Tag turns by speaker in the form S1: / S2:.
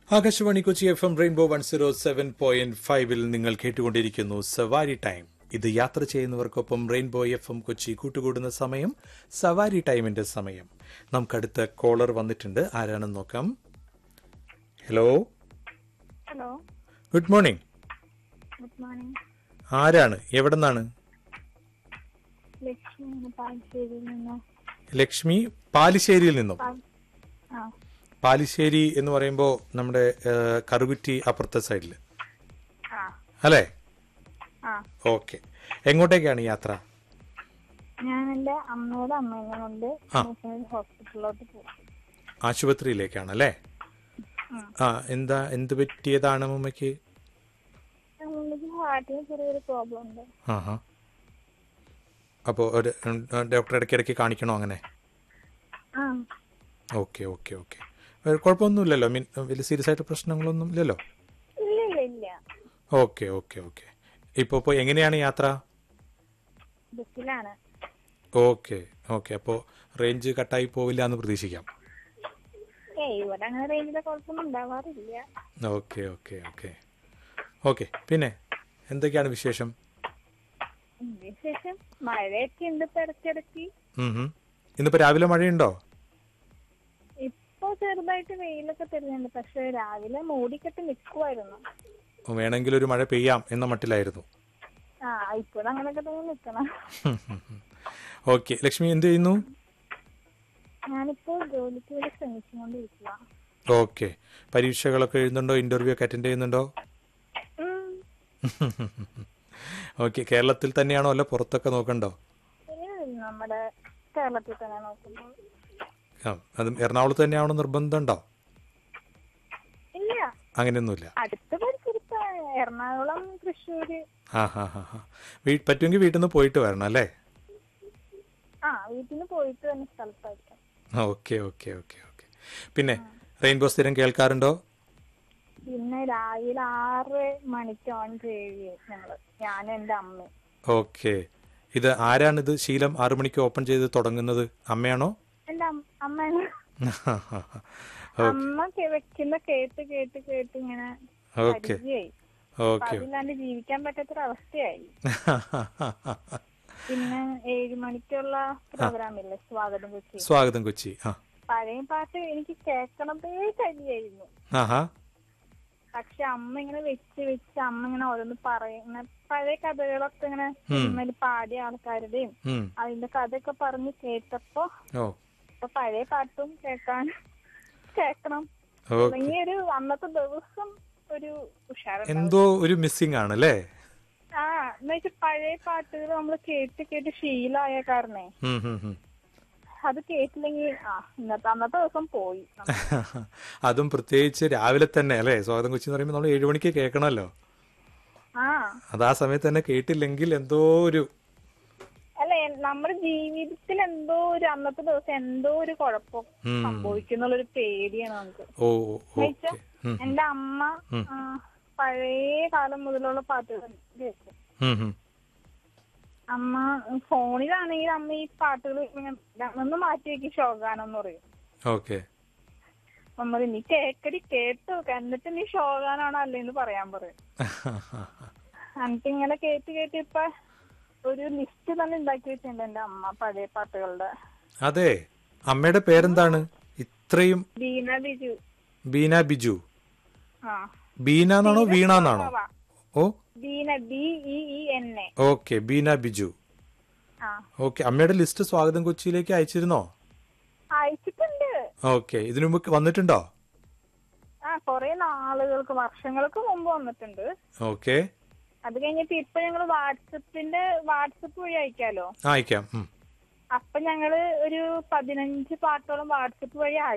S1: Akashvani Kochi F M rainbow one zero seven point ഫൈവിൽ നിങ്ങൾ കേട്ടുകൊണ്ടിരിക്കുന്നു സവാരി ടൈം ഇത് യാത്ര ചെയ്യുന്നവർക്കൊപ്പം റെയിൻബോ എഫ് എം കൊച്ചി കൂട്ടുകൂടുന്ന സമയം സവാരി ടൈമിന്റെ സമയം നമുക്കടുത്ത കോളർ വന്നിട്ടുണ്ട് ആരാണെന്ന് നോക്കാം hello
S2: hello
S1: good morning
S2: good morning
S1: ആരാണ് എവിടെ നിന്നാണ്
S2: ലക്ഷ്മിയാണ് പാലശ്ശേരിയിൽ നിന്ന്
S1: ലക്ഷ്മി പാലിശ്ശേരിയിൽ നിന്നും
S2: പാൽ- ആ
S1: പാലിശ്ശേരി എന്ന് പറയുമ്പോൾ നമ്മുടെ ഏഹ്, കറുകുറ്റി അപ്പുറത്തെ സൈഡിൽ
S2: ആ
S1: അല്ലേ
S2: ആ
S1: ഓക്കെ എങ്ങോട്ടേക്കാണ് യാത്ര
S2: ഞാൻ എൻ്റെ അമ്മയുടെ അമ്മേനെ കൊണ്ട്
S1: ആ.
S2: നാഷണൽ ഹോസ്പിറ്റലിലോട്ട് പോകും
S1: ആശുപത്രിയിലേക്കാണ് അല്ലേ
S2: ഉം.
S1: ആ എന്താ എന്ത് പറ്റിയതാണ് അമ്മയ്ക്ക്
S2: അമ്മയ്ക്ക് ഹാർട്ടിന് ചെറിയൊരു പ്രോബ്ലം ഉണ്ട്
S1: ആഹാ അപ്പോൾ ഒരു ഡോക്ടർ ഇടയ്ക്കിടയ്ക്ക് കാണിക്കണോ അങ്ങനെ
S2: ആ
S1: ഓക്കെ ഓക്കെ ഓക്കെ കുഴപ്പമൊന്നുമില്ലല്ലോ മീൻ വലിയ സീരിയസ് ആയിട്ട് പ്രശ്നങ്ങളൊന്നും ഇല്ലല്ലോ
S2: ഇല്ല ഇല്ല ഇല്ല
S1: ഓക്കെ ഓക്കെ ഓക്കെ ഇപ്പോൾ ഇപ്പോൾ എങ്ങനെയാണ് യാത്ര
S2: ബസ്സിലാണ്
S1: ഓക്കെ ഓക്കെ അപ്പോൾ റേഞ്ച് കട്ടായി പോവില്ല എന്ന് പ്രതീക്ഷിക്കാം
S2: ഏയ് ഇവിടെ അങ്ങനെ റേഞ്ചിലെ കുഴപ്പമൊന്നും ഉണ്ടാവാറില്ല
S1: ഓക്കെ ഓക്കെ ഓക്കെ ഓക്കെ പിന്നെ എന്തൊക്കെയാണ് വിശേഷം
S2: വിശേഷം മഴയൊക്കെ ഉണ്ട് ഇപ്പൊ ഇടയ്ക്കിടയ്ക്ക്
S1: ഉം ഹും. ഇന്നിപ്പോൾ രാവിലെ മഴയുണ്ടോ
S2: ഇപ്പൊ ചെറുതായിട്ട് വെയിലൊക്കെ തരുന്നുണ്ട് പക്ഷെ രാവിലെ മൂടിക്കെട്ടി നിൽക്കുമായിരുന്നു
S1: വേണമെങ്കിൽ ഒരു മഴ പെയ്യാം എന്ന മട്ടിലായിരുന്നു
S2: ആ ഇപ്പോഴും അങ്ങനെയൊക്കെ തന്നെ നിൽക്കണം
S1: ഓക്കെ ലക്ഷ്മി എന്ത് ചെയ്യുന്നു
S2: ഞാനിപ്പോൾ ജോലിക്ക് വേണ്ടി ശ്രമിച്ചുകൊണ്ടിരിക്കുക
S1: ഓക്കെ പരീക്ഷകളൊക്കെ എഴുതുന്നുണ്ടോ ഇന്റർവ്യൂ ഒക്കെ അറ്റൻഡ് ചെയ്യുന്നുണ്ടോ
S2: ഉം.
S1: ഓക്കെ കേരളത്തിൽ തന്നെയാണോ അല്ല പുറത്തൊക്കെ നോക്കണ്ടോ
S2: ഇല്ല, നമ്മുടെ കേരളത്തിൽ തന്നെ നോക്കുമ്പോൾ
S1: ആ അതും എറണാകുളത്ത് തന്നെയാണോ നിർബന്ധമുണ്ടോ
S2: ഇല്ല
S1: അങ്ങനെയൊന്നുമില്ല
S2: അടുത്ത് പരിസരത്ത് എറണാകുളം തൃശ്ശൂര്
S1: ആ ഹാ ഹാ ഹാ വീ പറ്റുമെങ്കിൽ വീട്ടിൽ നിന്ന് പോയിട്ട് വരണം അല്ലേ
S2: ആ വീട്ടിൽ നിന്ന് പോയിട്ട് തന്നെ സ്ഥലത്തായിരിക്കും
S1: ഓക്കെ ഓക്കെ ഓക്കെ ഓക്കെ പിന്നെ റെയിൻബോ സ്ഥിരം കേൾക്കാറുണ്ടോ
S2: പിന്നെ രാവിലെ ആറ് മണിക്ക് ഓൺ ചെയ്യുകയും ഞങ്ങള് ഞാനും എന്റെ അമ്മയും
S1: ഓക്കെ ഇത് ആരാണിത് ശീലം ആറു മണിക്ക് ഓപ്പൺ ചെയ്ത് തുടങ്ങുന്നത് അമ്മയാണോ
S2: എന്റെ അമ്മ അമ്മേനെ അമ്മ കെ- വെക്കുന്ന കേട്ട് കേട്ട് കേട്ട് ഇങ്ങനെ
S1: ഓക്കെ
S2: പരിചയായി
S1: ഓക്കെ
S2: അതില്ലാണ്ട് ജീവിക്കാൻ പറ്റാത്തൊരവസ്ഥയായി പിന്നെ ഏഴ് മണിക്കുള്ള പ്രോഗ്രാം ഇല്ലേ സ്വാഗതം കൊച്ചി
S1: സ്വാഗതം കൊച്ചി ആ
S2: പഴയ പാട്ട് എനിക്ക് കേൾക്കണതേ കഴിയായിരുന്നു
S1: ആഹാ
S2: പക്ഷെ അമ്മ ഇങ്ങനെ വെച്ച് വെച്ച് അമ്മ ഇങ്ങനെ ഓരോന്ന് പറയുന്ന പഴയ കഥകളൊക്കെ ഇങ്ങനെ സിനിമയിൽ പാടിയ ആൾക്കാരുടെയും
S1: ഉം.
S2: അതിന്റെ കഥയൊക്കെ പറഞ്ഞ് കേട്ടപ്പോ
S1: ഓ
S2: ഇപ്പൊ പഴയ പാട്ടും കേൾക്കാൻ കേൾക്കണം
S1: ഓക്കെ
S2: തുടങ്ങിയ ഒരു അന്നത്തെ ദിവസം ഒരു ഉഷാറുണ്ടാവും
S1: എന്തോ ഒരു മിസ്സിംഗ് ആണ് അല്ലേ
S2: ആ എന്നുവെച്ചാൽ പഴയ പാട്ടുകൾ നമ്മൾ കേട്ട് കേട്ട് ശീലമായ കാരണേ
S1: ഉം, ഉം, ഉം.
S2: അത് കേട്ടില്ലെങ്കിൽ ആ ഇന്നത്തെ അന്നത്തെ ദിവസം പോയി
S1: അതും പ്രത്യേകിച്ച് രാവിലെ തന്നെ അല്ലേ സ്വാഗതം കൊച്ചി എന്ന് പറയുമ്പോൾ നമ്മൾ ഏഴു മണിക്ക് കേൾക്കണമല്ലോ
S2: ആ
S1: അത് ആ സമയത്ത് തന്നെ കേട്ടില്ലെങ്കിൽ എന്തോ ഒരു
S2: അല്ല എൻ- നമ്മുടെ ജീവിതത്തിൽ എന്തോ ഒരു അന്നത്തെ ദിവസം എന്തോ ഒരു കുഴപ്പം
S1: ഉം.
S2: സംഭവിക്കുന്നുള്ളൊരു പേടിയാണ് നമുക്ക്
S1: ഓ
S2: എന്നുവെച്ചാ
S1: ഓക്കെ
S2: എന്റെ അമ്മ ആ, പഴയ കാലം മുതലുള്ള പാട്ടുകൾ കേൾക്കും അമ്മ ഫോണിലാണെങ്കിൽ അമ്മ ഈ പാട്ടുകൾ ഇങ്ങനെ ഒന്ന് മാറ്റി വെക്കും ശോകാനം എന്ന് പറയും
S1: ഓക്കെ
S2: അമ്മ നീ കേക്കടി കേട്ടു എന്നിട്ട് നീ ശോകാനാണോ അല്ലേന്ന് പറയാൻ പറയും എന്നിട്ട് ഇങ്ങനെ കേട്ട് കേട്ട് ഇപ്പൊ ഒരു ലിസ്റ്റ് തന്നെ ഉണ്ടാക്കി വെച്ചിട്ടുണ്ട് എന്റെ അമ്മ പഴയ പാട്ടുകളുടെ
S1: അതെ അമ്മയുടെ പേരെന്താണ് ഇത്രയും
S2: ബീന ബിജു
S1: ബീന ബിജു
S2: ആ
S1: ബീന എന്നാണോ വീണ എന്നാണോ
S2: സ്വഭാവ.
S1: ഓ
S2: Beena B E E N A
S1: okay Beena Biju
S2: ആ
S1: ഓക്കെ അമ്മയുടെ ലിസ്റ്റ് സ്വാഗതം കൊച്ചിയിലേക്ക് അയച്ചിരുന്നോ
S2: അയച്ചിട്ടുണ്ട്
S1: ഓക്കെ ഇതിനു മുമ്പ് വന്നിട്ടുണ്ടോ
S2: ആ കൊറേ നാളുകൾക്ക് വർഷങ്ങൾക്ക് മുമ്പ് വന്നിട്ടുണ്ട്
S1: ഓക്കെ
S2: അത് കഴിഞ്ഞിട്ട് ഇപ്പൊ ഞങ്ങള് വാട്സപ്പിന്റെ വാട്സപ്പ് വഴി അയക്കാലോ
S1: അയക്കാം ഉം.
S2: അപ്പൊ ഞങ്ങള് ഒരു പതിനഞ്ച് പാട്ടോളം വാട്സപ്പ് വഴി